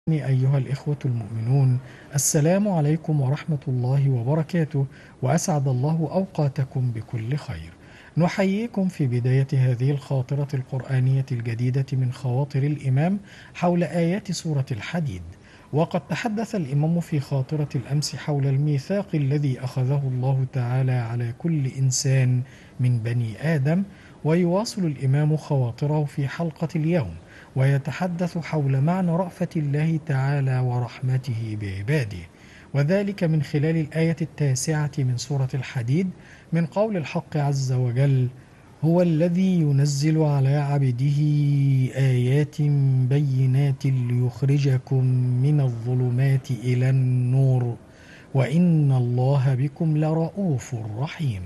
أيها الإخوة المؤمنون السلام عليكم ورحمة الله وبركاته وأسعد الله أوقاتكم بكل خير نحييكم في بداية هذه الخاطرة القرآنية الجديدة من خواطر الإمام حول آيات سورة الحديد وقد تحدث الإمام في خاطرة الأمس حول الميثاق الذي أخذه الله تعالى على كل إنسان من بني آدم ويواصل الإمام خواطره في حلقة اليوم ويتحدث حول معنى رأفة الله تعالى ورحمته بعباده وذلك من خلال الآية التاسعة من سورة الحديد من قول الحق عز وجل هو الذي ينزل على عبده آيات بينات ليخرجكم من الظلمات إلى النور وإن الله بكم لرؤوف رحيم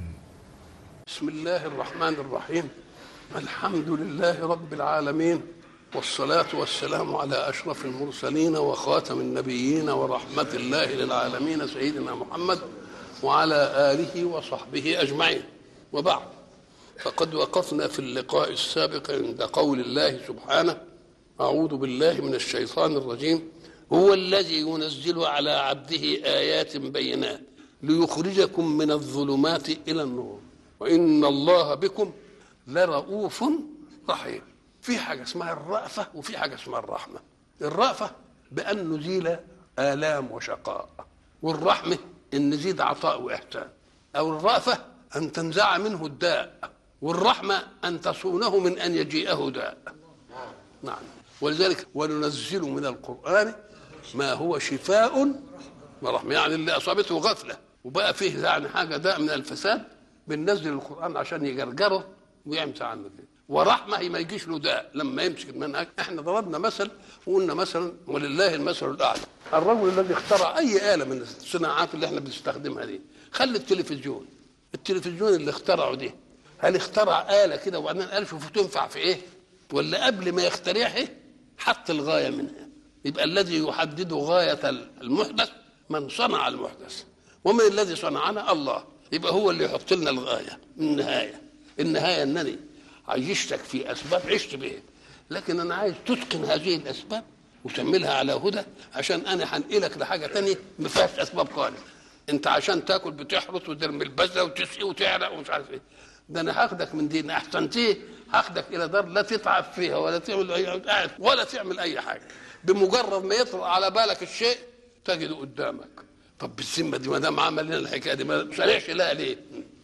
بسم الله الرحمن الرحيم الحمد لله رب العالمين والصلاة والسلام على أشرف المرسلين وخاتم النبيين ورحمة الله للعالمين سيدنا محمد وعلى آله وصحبه أجمعين وبعد فقد وقفنا في اللقاء السابق عند قول الله سبحانه أعوذ بالله من الشيطان الرجيم هو الذي ينزل على عبده آيات بينات ليخرجكم من الظلمات إلى النور وإن الله بكم لرؤوف رحيم في حاجة اسمها الرأفة وفي حاجة اسمها الرحمة الرأفة بأن نزيل آلام وشقاء والرحمة أن نزيد عطاء وإحسان أو الرأفة أن تنزع منه الداء والرحمة أن تصونه من أن يجيئه داء نعم ولذلك وننزل من القرآن ما هو شفاء ورحمة يعني اللي أصابته غفلة وبقى فيه يعني حاجة داء من الفساد بننزل القرآن عشان يجرجره ويمسى عنه كده ورحمة ما يجيش له داء لما يمسك المنهج احنا ضربنا مثل وقلنا مثلا ولله المثل الأعلى الرجل الذي اخترع أي آلة من الصناعات اللي احنا بنستخدمها دي خلي التلفزيون التلفزيون اللي اخترعه دي هل اخترع آلة كده وبعدين قال شوفوا تنفع في ايه ولا قبل ما يخترعها حط الغاية منها يبقى الذي يحدد غاية المحدث من صنع المحدث ومن الذي صنعنا الله يبقى هو اللي يحط لنا الغاية النهاية النهاية أنني عيشتك في أسباب عشت بها لكن أنا عايز تتقن هذه الأسباب وتعملها على هدى عشان أنا هنقلك لحاجة تانية ما فيهاش أسباب خالص أنت عشان تاكل بتحرط وترمي البذرة وتسقي وتعرق ومش عارف إيه ده أنا هاخدك من دين أحسنتيه هاخدك إلى دار لا تتعب فيها ولا تعمل أي قاعد ولا تعمل أي حاجة بمجرد ما يطرأ على بالك الشيء تجده قدامك طب بالذمة دي ما دام عمل لنا الحكاية دي ما سريعش لها ليه؟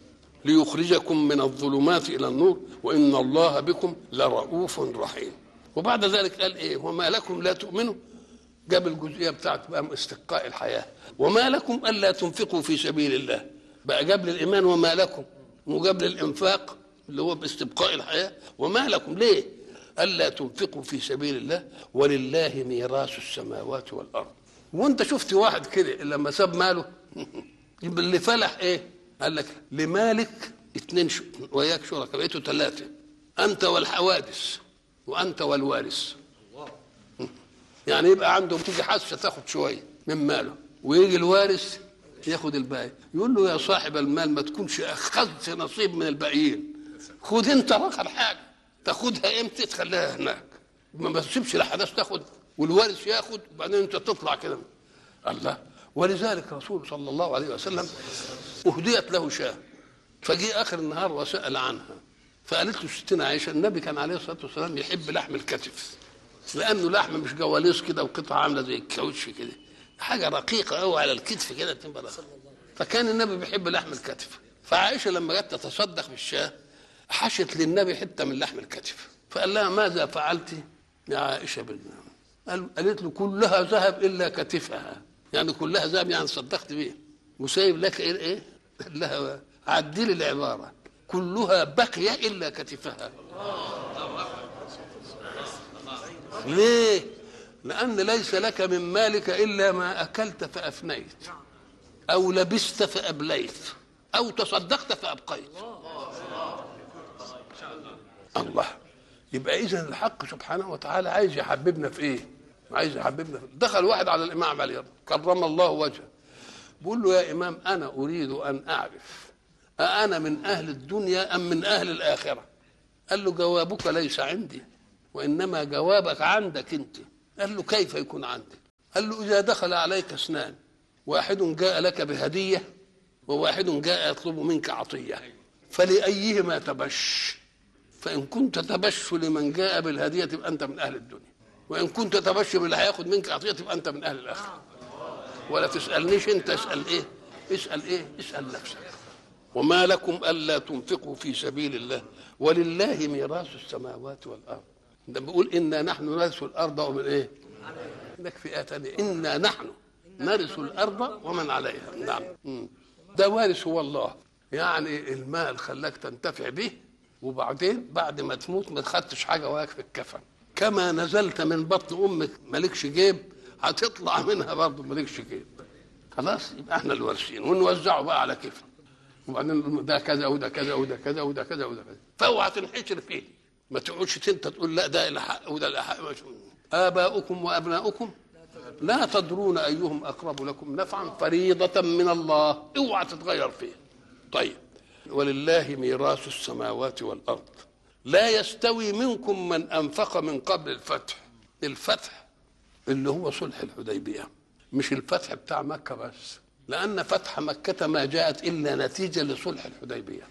ليخرجكم من الظلمات الى النور وان الله بكم لرؤوف رحيم وبعد ذلك قال ايه وما لكم لا تؤمنوا جاب الجزئيه بتاعت بقى استقاء الحياه وما لكم الا تنفقوا في سبيل الله بقى جاب للايمان وما لكم وجاب للانفاق اللي هو باستبقاء الحياه وما لكم ليه الا تنفقوا في سبيل الله ولله ميراث السماوات والارض وانت شفت واحد كده لما ساب ماله يبقى اللي فلح ايه قال لك لمالك اثنين ش... وياك شركاء بقيتوا ثلاثة أنت والحوادث وأنت والوارث يعني يبقى عنده تيجي حاسة تاخد شوية من ماله ويجي الوارث ياخد الباقي يقول له يا صاحب المال ما تكونش أخذت نصيب من الباقيين خد أنت رقم حاجة تاخدها إمتى تخليها هناك ما تسيبش الأحداث تاخد والوارث ياخد وبعدين أنت تطلع كده الله ولذلك الرسول صلى الله عليه وسلم أهديت له شاة فجاء آخر النهار وسأل عنها فقالت له ستنا عائشة النبي كان عليه الصلاة والسلام يحب لحم الكتف لأنه لحم مش جواليس كده وقطعة عاملة زي الكاوتش كده حاجة رقيقة قوي على الكتف كده تبقى فكان النبي بيحب لحم الكتف فعائشة لما جت تتصدق بالشاة حشت للنبي حتة من لحم الكتف فقال لها ماذا فعلت يا عائشة بالله قالت له كلها ذهب إلا كتفها يعني كلها ذهب يعني صدقت بيه وسايب لك ايه ايه لها عدل العباره كلها بقي الا كتفها ليه لان ليس لك من مالك الا ما اكلت فافنيت او لبست فابليت او تصدقت فابقيت الله يبقى اذا الحق سبحانه وتعالى عايز يحببنا في ايه عايز يحببنا في دخل واحد على الامام علي كرم الله وجهه بقول له يا إمام أنا أريد أن أعرف أأنا من أهل الدنيا أم من أهل الآخرة قال له جوابك ليس عندي وإنما جوابك عندك أنت قال له كيف يكون عندي قال له اذا دخل عليك اثنان واحد جاء لك بهديه وواحد جاء يطلب منك عطيه فلايهما تبش فان كنت تبش لمن جاء بالهديه تبقى انت من اهل الدنيا وان كنت تبش باللي هياخد منك عطيه تبقى انت من اهل الاخره ولا تسالنيش انت اسال ايه اسال ايه اسال نفسك وما لكم الا تنفقوا في سبيل الله ولله ميراث السماوات والارض ده بيقول انا نحن نرث الارض ومن ايه هناك في ايه ثانيه انا نحن نرث الارض ومن عليها نعم مم. ده وارث هو الله يعني المال خلاك تنتفع به وبعدين بعد ما تموت ما خدتش حاجه وياك في الكفن كما نزلت من بطن امك مالكش جيب هتطلع منها برضه مالكش جيب خلاص يبقى احنا الوارثين ونوزعه بقى على كيفنا وبعدين ده كذا وده كذا وده كذا وده كذا وده كذا فاوعى تنحشر فيه ما تقعدش انت تقول لا ده الحق وده الحق اباؤكم وابناؤكم لا تدرون ايهم اقرب لكم نفعا فريضه من الله اوعى تتغير فيه طيب ولله ميراث السماوات والارض لا يستوي منكم من انفق من قبل الفتح الفتح اللي هو صلح الحديبيه مش الفتح بتاع مكه بس لان فتح مكه ما جاءت الا نتيجه لصلح الحديبيه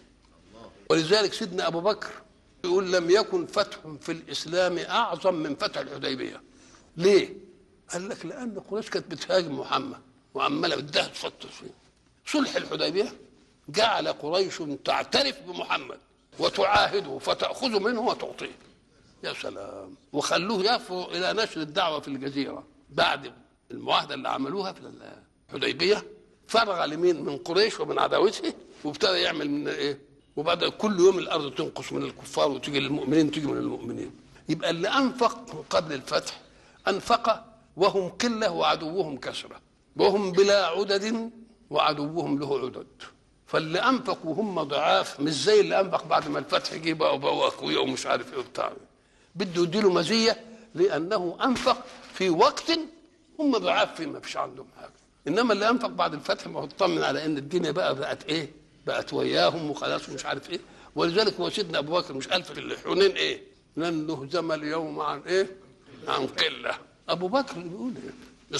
ولذلك سيدنا ابو بكر يقول لم يكن فتح في الاسلام اعظم من فتح الحديبيه ليه قال لك لان قريش كانت بتهاجم محمد وعماله بدها تفتش فيه صلح الحديبيه جعل قريش تعترف بمحمد وتعاهده فتاخذ منه وتعطيه يا سلام وخلوه يفرغ الى نشر الدعوه في الجزيره بعد المعاهده اللي عملوها في الحديبيه فرغ لمين من قريش ومن عداوته وابتدى يعمل من ايه وبعد كل يوم الارض تنقص من الكفار وتيجي للمؤمنين تيجي من المؤمنين يبقى اللي انفق قبل الفتح انفق وهم قله وعدوهم كثره وهم بلا عدد وعدوهم له عدد فاللي انفق وهم ضعاف مش زي اللي انفق بعد ما الفتح جه بقى وبقوا اقوياء ومش عارف ايه وبتاع بده يديله مزيه لانه انفق في وقت هم ضعاف فيه ما فيش عندهم حاجه انما اللي انفق بعد الفتح ما هو اطمن على ان الدنيا بقى بقت ايه بقت وياهم وخلاص ومش عارف ايه ولذلك هو سيدنا ابو بكر مش قال في الحنين ايه لن نهزم اليوم عن ايه عن قله ابو بكر بيقول ايه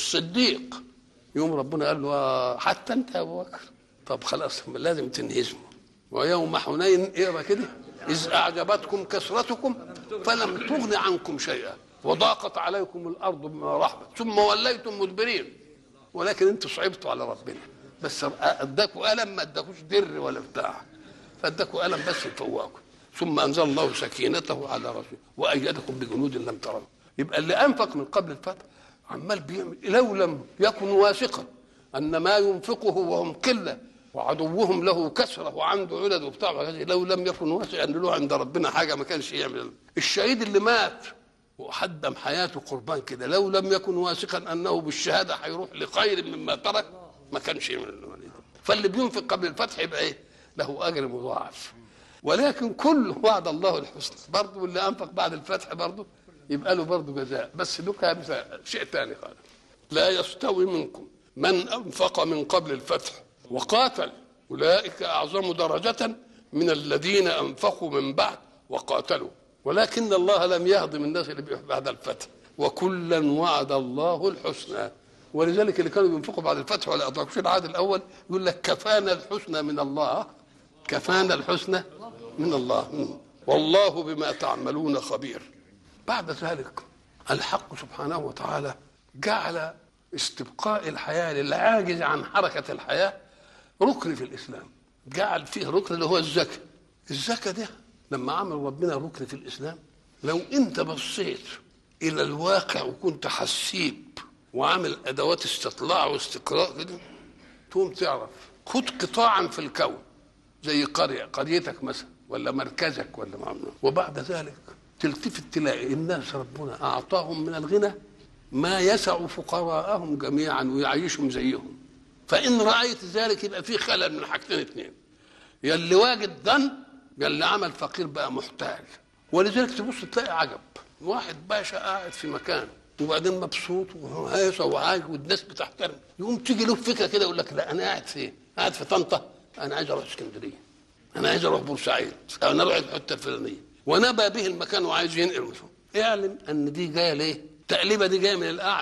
الصديق يوم ربنا قال له حتى انت يا ابو بكر طب خلاص لازم تنهزموا ويوم حنين اقرا كده اذ اعجبتكم كثرتكم فلم تغن عنكم شيئا وضاقت عليكم الارض بما رحبت ثم وليتم مدبرين ولكن انتم صعبتوا على ربنا بس اداكوا الم ما اداكوش در ولا بتاع فاداكوا الم بس يفوقكم ثم انزل الله سكينته على رسوله وايدكم بجنود لم تروا يبقى اللي انفق من قبل الفتح عمال بيعمل لو لم يكن واثقا ان ما ينفقه وهم قله وعدوهم له كثره وعنده عدد وبتاع لو لم يكن واثقا ان له عند ربنا حاجه ما كانش يعمل الشهيد اللي مات وحدم حياته قربان كده لو لم يكن واثقا انه بالشهاده هيروح لخير مما ترك ما كانش يعمل فاللي بينفق قبل الفتح يبقى ايه له اجر مضاعف ولكن كل وعد الله الحسنى برضه واللي انفق بعد الفتح برضه يبقى له برضه جزاء بس دوكا شيء ثاني خالص لا يستوي منكم من انفق من قبل الفتح وقاتل اولئك اعظم درجه من الذين انفقوا من بعد وقاتلوا ولكن الله لم يهضم الناس اللي بعد الفتح وكلا وعد الله الحسنى ولذلك اللي كانوا بينفقوا بعد الفتح ولا ادركوش العهد الاول يقول لك كفانا الحسنى من الله كفانا الحسنى من الله والله بما تعملون خبير بعد ذلك الحق سبحانه وتعالى جعل استبقاء الحياه للعاجز عن حركه الحياه ركن في الاسلام جعل فيه ركن اللي هو الزكاه الزكاه ده لما عمل ربنا ركن في الاسلام لو انت بصيت الى الواقع وكنت حسيب وعامل ادوات استطلاع واستقراء كده تقوم تعرف خد قطاعا في الكون زي قريه قريتك مثلا ولا مركزك ولا معمل. وبعد ذلك تلتفت تلاقي الناس ربنا اعطاهم من الغنى ما يسع فقراءهم جميعا ويعيشهم زيهم فان رايت ذلك يبقى في خلل من حاجتين اثنين يا اللي واجد ضن يا اللي عمل فقير بقى محتاج ولذلك تبص تلاقي عجب واحد باشا قاعد في مكان وبعدين مبسوط وهيصة وعايش والناس بتحترم يقوم تيجي له فكره كده يقول لك لا انا قاعد فين؟ قاعد في طنطا انا عايز اروح اسكندريه انا عايز اروح بورسعيد انا اروح الحته الفلانيه ونبى به المكان وعايز ينقل مثلا اعلم ان دي جايه ليه؟ التقليبه دي جايه من الاعلى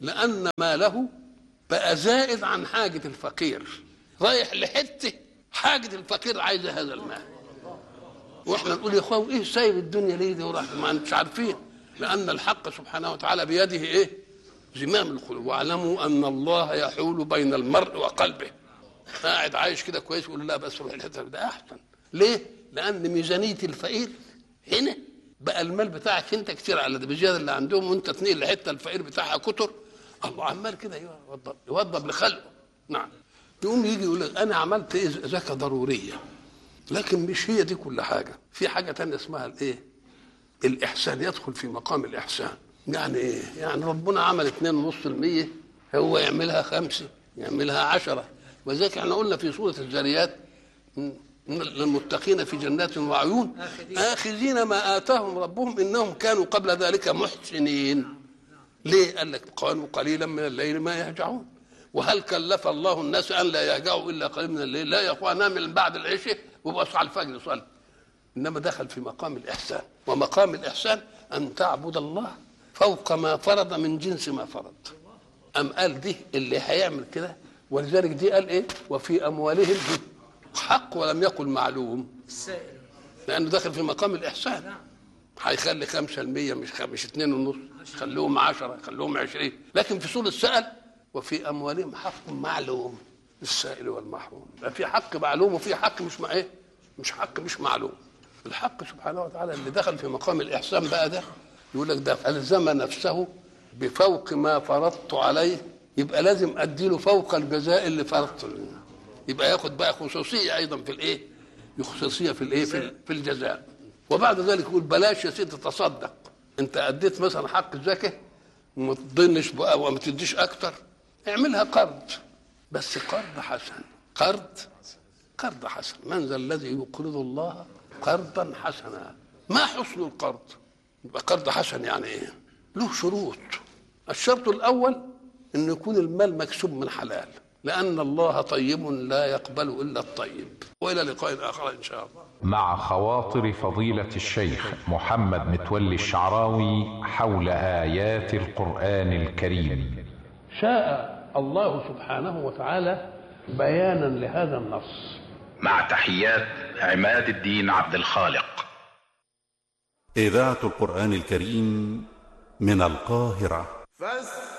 لأن ماله بقى زائد عن حاجة الفقير رايح لحتة حاجة الفقير عايزة هذا المال واحنا نقول يا اخوان ايه سايب الدنيا ليه دي وراح ما انتش عارفين لان الحق سبحانه وتعالى بيده ايه زمام القلوب واعلموا ان الله يحول بين المرء وقلبه قاعد عايش كده كويس يقول لا بس روح الحته ده احسن ليه لان ميزانيه الفقير هنا بقى المال بتاعك انت كتير على ده بزياده اللي عندهم وانت تنقل لحته الفقير بتاعها كتر الله عمال كده يوضب يوضب لخلقه نعم يقوم يجي يقول لك انا عملت ايه زكاه ضروريه لكن مش هي دي كل حاجه في حاجه تانية اسمها الايه الاحسان يدخل في مقام الاحسان يعني ايه يعني ربنا عمل 2.5% هو يعملها خمسة يعملها عشرة وذلك احنا قلنا في سورة الذريات للمتقين في جنات وعيون آخذين ما آتاهم ربهم إنهم كانوا قبل ذلك محسنين ليه قال لك كانوا قليلا من الليل ما يهجعون وهل كلف الله الناس ان لا يهجعوا الا قليلا من الليل لا يا اخوان من بعد العشاء وبقى على الفجر يصلي انما دخل في مقام الاحسان ومقام الاحسان ان تعبد الله فوق ما فرض من جنس ما فرض ام قال دي اللي هيعمل كده ولذلك دي قال ايه وفي اموالهم حق ولم يقل معلوم السائل لانه داخل في مقام الاحسان هيخلي 5% مش خ- مش 2 ونص خلوهم 10 خلوهم 20 لكن في سوره السأل وفي اموالهم حق معلوم للسائل والمحروم يبقى في حق معلوم وفي حق مش مع ايه مش حق مش معلوم الحق سبحانه وتعالى اللي دخل في مقام الاحسان بقى ده يقول لك ده الزم نفسه بفوق ما فرضت عليه يبقى لازم اديله فوق الجزاء اللي فرضته له. يبقى ياخد بقى خصوصيه ايضا في الايه خصوصيه في الايه في, في الجزاء وبعد ذلك يقول بلاش يا سيدي تصدق انت اديت مثلا حق الزكاه وما تضنش بقى وما تديش اكتر اعملها قرض بس قرض حسن قرض قرض حسن من ذا الذي يقرض الله قرضا حسنا ما حسن القرض يبقى قرض حسن يعني ايه له شروط الشرط الاول ان يكون المال مكسوب من حلال لان الله طيب لا يقبل الا الطيب والى لقاء اخر ان شاء الله مع خواطر فضيلة الشيخ محمد متولي الشعراوي حول آيات القرآن الكريم شاء الله سبحانه وتعالى بيانا لهذا النص مع تحيات عماد الدين عبد الخالق إذاعة القرآن الكريم من القاهرة فاستمعوا